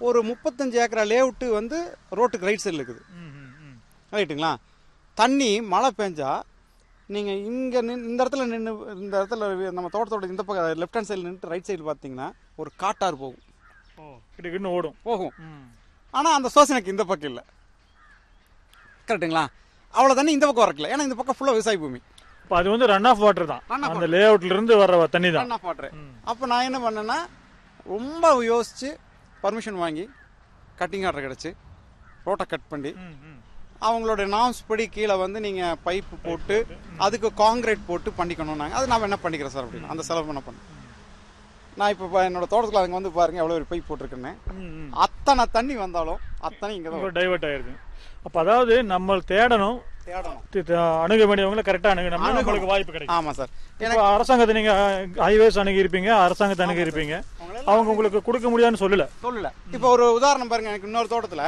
ஒரு முப்பத்தஞ்சு ஏக்கரா லேஅவுட்டு வந்து ரோட்டுக்கு ரைட் சைடில் இருக்குது ம் ம் ம் ரைட்டுங்களா தண்ணி மழை பெஞ்சா நீங்கள் இங்கே நின் இந்த இடத்துல நின்று இந்த இடத்துல நம்ம தோட்டத்தோட இந்த பக்கம் லெஃப்ட் ஹேண்ட் சைடில் நின்று ரைட் சைடு பார்த்தீங்கன்னா ஒரு காட்டாறு போகும் ஓ கிட்ட ஓடும் போகும் ம் ஆனால் அந்த சோசனைக்கு இந்த பக்கம் இல்லை கரெக்டுங்களா அவ்வளோ தண்ணி இந்த பக்கம் வரக்கல ஏன்னா இந்த பக்கம் ஃபுல்லாக விவசாய பூமி இப்போ அது வந்து ரன் ஆஃப் வாட்டர் தான் Run off அந்த லே அவுட்ல இருந்து வர்ற தண்ணி தான் ரன் ஆஃப் வாட்டர் ம். அப்போ நான் என்ன பண்ணேன்னா ரொம்ப யோசித்து பர்மிஷன் வாங்கி கட்டிங் ஆர்டர் கிடச்சி ரோட்டை கட் பண்ணி ம் ம் அவங்களோட நாம்ஸ் படி கீழே வந்து நீங்கள் பைப்பு போட்டு அதுக்கு காங்கிரீட் போட்டு பண்ணிக்கணும்னாங்க அது நான் என்ன பண்ணிக்கிறேன் சார் அப்படின்னு அந்த செலவு என்ன பண்ணேன் நான் இப்போ என்னோட தோட்டத்தில் அங்கே வந்து பாருங்க எவ்வளோ ஒரு பைப் போட்டிருக்கேன்னு ம் ம் அத்தனை தண்ணி வந்தாலும் அத்தனை இங்கே தான் டைவர்ட் ஆயிருக்கு அப்போ அதாவது நம்ம தேடணும் தேடணும் தி- தி- அணுக வேண்டியவங்களை கரெக்டாக அணுகணும் அணுகணும். நம்மளுக்கு வாய்ப்பு கிடைக்கும் ஆமாம் சார் இப்போ அரசாங்கத்தை நீங்க ஹைவேஸ் அணுகி இருப்பீங்க அரசாங்கத்தை அணுகி இருப்பீங்க அவங்கள அவங்க உங்களுக்கு கொடுக்க முடியாதுன்னு சொல்லல சொல்லல இப்போ ஒரு உதாரணம் பாருங்க எனக்கு இன்னொரு தோட்டத்தில்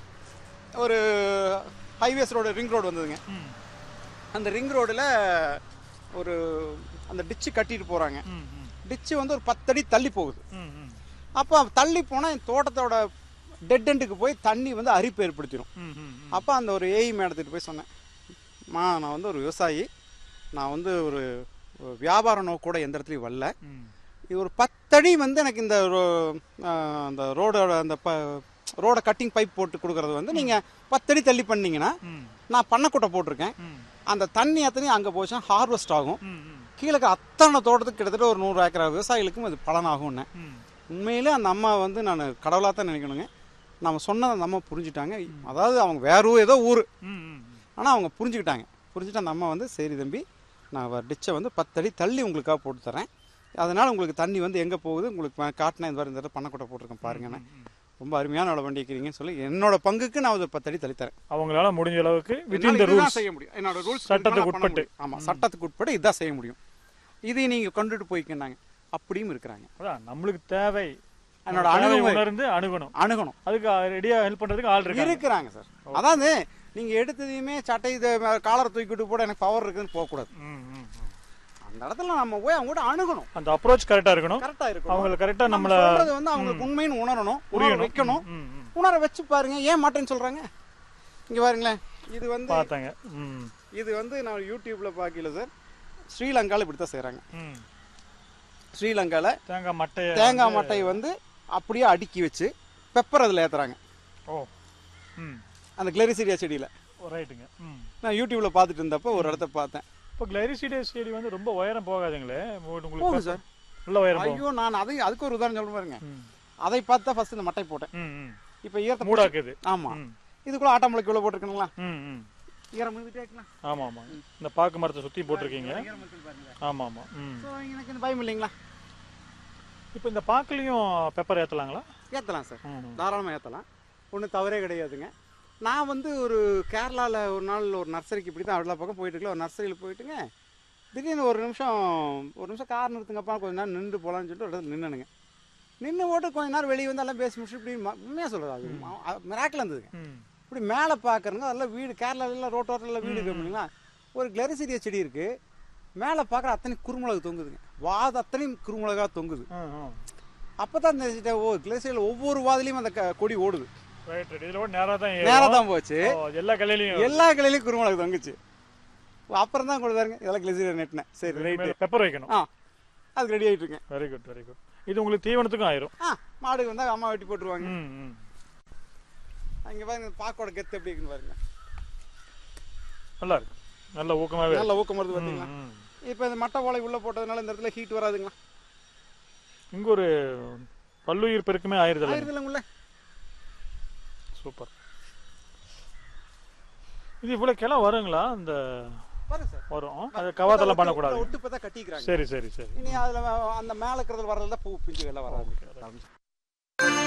ஒரு ஹைவேஸ் ரோடு ரிங் ரோடு வந்ததுங்க அந்த ரிங் ரோடில் ஒரு அந்த டிச்சு கட்டிட்டு போகிறாங்க டிச்சு வந்து ஒரு பத்தடி தள்ளி போகுது அப்போ தள்ளி போனால் என் தோட்டத்தோட டெட் எண்டுக்கு போய் தண்ணி வந்து அரிப்பு ஏற்படுத்திடும் அப்போ அந்த ஒரு ஏஐ மேடத்துட்டு போய் சொன்னேன் மா நான் வந்து ஒரு விவசாயி நான் வந்து ஒரு ஒரு வியாபார நோக்கோட எந்த இடத்துலையும் வரல இது ஒரு பத்தடி வந்து எனக்கு இந்த ரோ- ஆஹ் அந்த ரோடோட அந்த ப ரோட கட்டிங் பைப் போட்டு கொடுக்கறது வந்து நீங்கள் பத்தடி தள்ளி பண்ணீங்கன்னா நான் பண்ணக்கூட்டை போட்டிருக்கேன் அந்த தண்ணி அத்தனையும் அங்கே போச்சுன்னா ஹார்வெஸ்ட் ஆகும் கீழே இருக்க அத்தனை தோட்டத்துக்கு கிட்டத்தட்ட ஒரு நூறு ஏக்கரா விவசாயிகளுக்கும் அது பலனாகும்னு உண்மையிலே அந்த அம்மா வந்து நான் கடவுளாக தான் நினைக்கணுங்க நம்ம சொன்னதை அந்த அம்மா புரிஞ்சுட்டாங்க அதாவது அவங்க வேற ஊர் ஏதோ ஊர் ஆனால் அவங்க புரிஞ்சுக்கிட்டாங்க புரிஞ்சுட்டு அந்த அம்மா வந்து சரி தம்பி நான் டிச்சை வந்து பத்தடி தள்ளி உங்களுக்காக போட்டு தரேன் அதனால் உங்களுக்கு தண்ணி வந்து எங்கே போகுது உங்களுக்கு நான் காட்டினேன் இந்த மாதிரி இந்த இடத்துல பண்ணக்கூட போட்டிருக்கேன் பாருங்கண்ணே ரொம்ப அருமையான வேலை வண்டி இருக்கிறீங்கன்னு சொல்லி என்னோட பங்குக்கு நான் ஒரு பத்தடி தள்ளி தரேன் அவங்களால முடிஞ்ச அளவுக்கு வித்தின் என்னால த இதுதான் ரூல்ஸ் செய்ய முடியும் என்னோட ரூல்ஸ் சட்டத்துக்கு உட்பட்டு. ஆமாம் சட்டத்துக்கு உட்பட்டு இதுதான் செய்ய முடியும் இதை நீங்கள் கொண்டுட்டு போய்க்கினாங்க அப்படியும் இருக்கிறாங்க அதான் நம்மளுக்கு தேவை என்னோட நம்ம தேவையை அணுகுமுறை உணர்ந்து அணுகணும் அணுகணும் அதுக்கு ரெடியா ஹெல்ப் பண்றதுக்கு ஆள் இருக்காங்க இருக்கிறாங்க சார் அதாவது நீங்க எடுத்ததையுமே சட்டை இது காலரை தூக்கிட்டு போட எனக்கு பவர் இருக்குன்னு போகக்கூடாது ம், ம், ம். அந்த இடத்துல நம்ம போய் அவங்க கூட அணுகணும் அந்த அப்ரோச் கரெக்டா இருக்கணும் கரெக்டா இருக்கணும் அவங்கள கரெக்டா நம்ம நம்மள சொல்றது வந்து அவங்களுக்கு உண்மைன்னு உணரணும் உணர புரியணும் வைக்கணும் ம், ம். உணர வச்சு பாருங்க ஏன் மாட்டேன்னு சொல்றாங்க இங்க பாருங்களேன் இது வந்து பார்த்தாங்க ம், இது வந்து நான் யூடியூப்ல பார்க்கல சார் ஸ்ரீலங்கால இப்படி தான் செய்றாங்க ம். ஸ்ரீலங்கால தேங்காய் மட்டைய தேங்காய் மட்டையை வந்து அப்படியே அடுக்கி வச்சு பெப்பர் அதில் ஏத்துறாங்க ஓ ம் அந்த கிளரிசிரியா செடியில ரைட்டுங்க ம் நான் யூடியூப்ல பார்த்துட்டு இருந்தப்போ ஒரு இடத்த பார்த்தேன் இப்போ கிளைரிசிடே செடி வந்து ரொம்ப உயரம் போகாதுங்களே போகும் உங்களுக்கு சார் நல்ல உயரம் போகும் ஐயோ நான் அதை அதுக்கு ஒரு உதாரணம் சொல்ல பாருங்க ம், அதை பார்த்து ஃபர்ஸ்ட் இந்த மட்டை போட்டேன் ம், ம். இப்போ ஈரத்தை மூடாக்குது ஆமா ம், இதுக்குள்ள ஆட்டாம்பளுக்கு இவ்வளோ போட்டிருக்கணுங்களா ம், ம். ஈரம் இருந்துட்டே இருக்கலாம் ஆமா ஆமா இந்த பாக்கு மரத்தை சுத்தி போட்டிருக்கீங்க ஈரம் இருக்குது பாருங்க ஆமா ஆமா ம் ஸோ எனக்கு இந்த பயம் இல்லைங்களா இப்போ இந்த பாக்குலயும் பெப்பர் ஏத்தலாங்களா ஏற்றலாம் சார் ம், தாராளமாக ஏற்றலாம் ஒன்றும் தவறே கிடையாதுங்க நான் வந்து ஒரு கேரளாவில் ஒரு நாள் ஒரு நர்சரிக்கு இப்படி தான் எல்லா பக்கம் போயிட்டு இருக்கல ஒரு நர்சரியில் போயிட்டுங்க திடீர்னு ஒரு நிமிஷம் ஒரு நிமிஷம் கார் நிறுத்துங்கப்பா கொஞ்ச நேரம் நின்று போகலான்னு சொல்லிட்டு ஒரு இடத்துல நின்னுனுங்க நின்று போட்டு கொஞ்ச நேரம் வெளியே வந்து எல்லாம் பேசி முடிச்சு இப்படி ம- உண்மையாக சொல்கிறது அது மிராக்கில் இருந்ததுங்க ம். இப்படி மேலே பார்க்குறங்க அதெல்லாம் வீடு கேரளாவில் ரோட்டோரத்தில் வீடு இருக்கு இல்லைங்களா ஒரு கிளரிசிரிய செடி இருக்குது மேலே பார்க்குற அத்தனை குறுமிளகு தொங்குதுங்க வாது அத்தனையும் குறுமிளகா தொங்குது ஆ, ஆ. அப்போ தான் தெரிஞ்சுட்டேன் ஓ கிளரிசியில் ஒவ்வொரு வாதிலையும் அந்த க- கொடி ஓடுது ரைட் ரைட் இதுல கூட நேரா தான் ஏறும். நேராக தான் போச்சு ஓ, எல்லா கலையிலயும் எல்லா கிளையிலையும் குறுமிளகு தொங்குச்சு அப்புறம் தான் கொடுத்தாருங்க இதெல்லாம் கிளரிசிரிய நெட்டினேன் சரி ரைட்டு பெப்பர் வைக்கணும் ஆ அதுக்கு ரெடி ஆகிட்டு இருக்கேன் வெரி குட் வெரி குட் இது உங்களுக்கு தீவனத்துக்கும் ஆயிரும் ஆ மாடு வந்தால் அம்மா வெட்டி போட்டுருவாங்க ம், ம். அங்கே பாருங்க பாக்கோட கெத்து எப்படி இருக்குன்னு பாருங்க நல்லா இருக்கு நல்ல ஊக்கமாவே இருக்கு. நல்ல ஊக்கம் வருது பார்த்தீங்களா ம், ம். இப்போ இந்த மட்டை ஓலை உள்ளே போட்டதுனால இந்த இடத்துல ஹீட் வராதுங்களா இங்க ஒரு பல்லுயிர் பெருக்குமே ஆயிருதல்ல ஆயிருதுல உள்ள சூப்பர் இது இவ்வளவு கிளை வருங்களா இந்த பாருங்க சார் வரும் அது கவாத்தெல்லாம் பண்ணக்கூடாது ஒட்டு இப்போ தான் கட்டிக்கிறாங்க சரி சரி சரி இனி அதில் அந்த மேலே இருக்கிறதுல வர்றதுல பூ பிஞ்சு எல்லாம் வராது